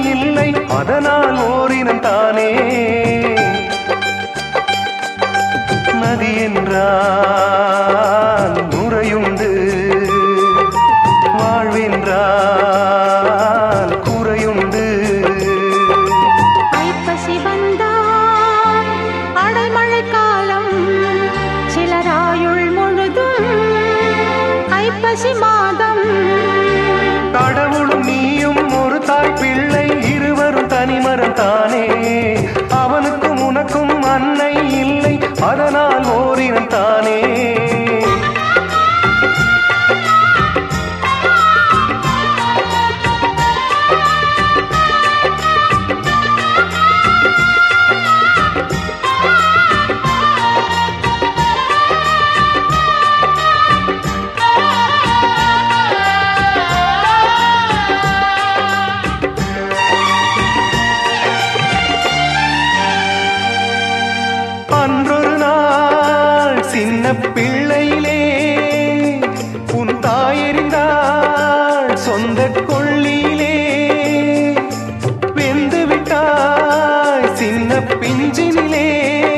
இல்லை அதனால் ஓரினம் தானே நதி என்றால் நுரையுண்டு வாழ்வென்றால் குறையுண்டு ஐப்பசி வந்தால் அடைமழை காலம் சிலராயுள் முழுதும் ஐப்பசி மாதம் கடவுளும் நீயும் ஒரு தாய் பிள்ளை இருவரும் தனிமரம் தானே அவனுக்கும் உனக்கும் அன்னை இல்லை அதனால் ஓரினம் தானே அன்றொரு நாள் சின்ன பிள்ளையிலே உன் தாயறிந்தாள் சொந்த கொள்ளியிலே வெந்து விட்டாய் சின்ன பிஞ்சினிலே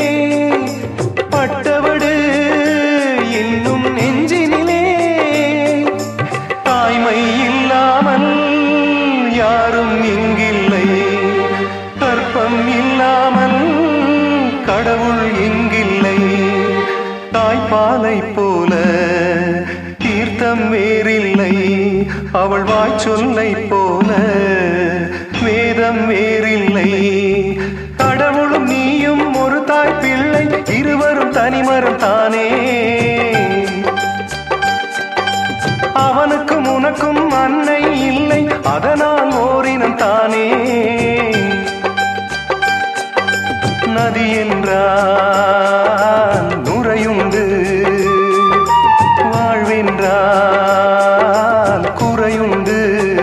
பட்டவடு இன்னும் நெஞ்சினிலே தாய்மை இல்லாமல் யாரும் இங்கில்லை கற்பம் இல்லாமல் கடவுள் இங்கில்லை தாய்ப்பாலை போல தீர்த்தம் வேறில்லை அவள் வாய் சொல்லை போல வேதம் வேறில்லை கடவுளும் நீயும் ஒரு தாய் பிள்ளை இருவரும் தனிமரம் தானே அவனுக்கும் உனக்கும் அன்னை இல்லை அதனால் ஓரினம் தானே நதி என்றால் நுரையுண்டு வாழ்வென்றால் குறையுண்டு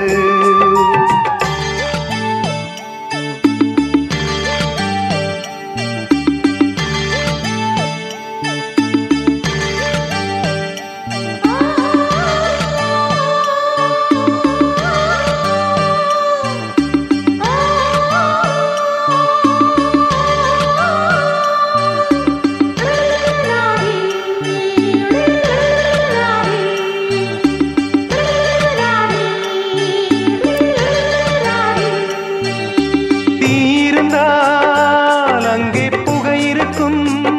தீயிருந்தால் அங்கே புகை இருக்கும்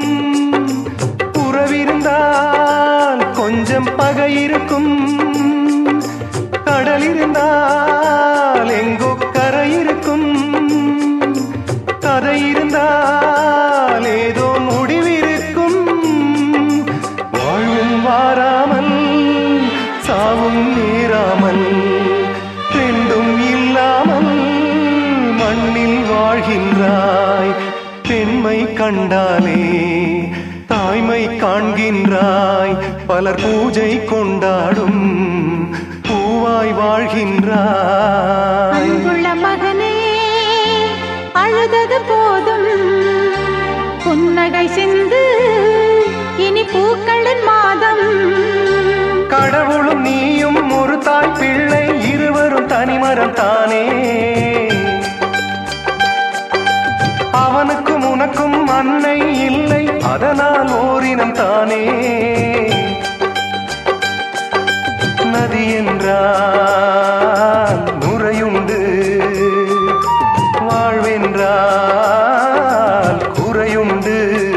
உறவிருந்தால் கொஞ்சம் பகை இருக்கும் கடல் இருந்தால் எங்கோ கரை இருக்கும் கதை இருந்தால் ஏதோ முடிவிருக்கும் வாழ்வும் வாராமல் சாவும் நேராமல் ரெண்டும் இல்லாமல் மண்ணில் வாழ்கின்றாய் பெண்மை கண்டாலே தாய்மை காண்கின்றாய் பலர் பூஜை கொண்டாடும் பூவாய் வாழ்கின்றாய் அன்புள்ள மகனே அழுதது போதும் புன்னகை சிந்து இனி பூக்களின் மாதம் கடவுளும் நீயும் ஒரு தாய் பிள்ளை இருவரும் தனிமரம் தானே அவனுக்கும் உனக்கும் அன்னை இல்லை அதனால் ஓரினம் தானே நதி என்றால் நுரையுண்டு வாழ்வென்றால் குறையுண்டு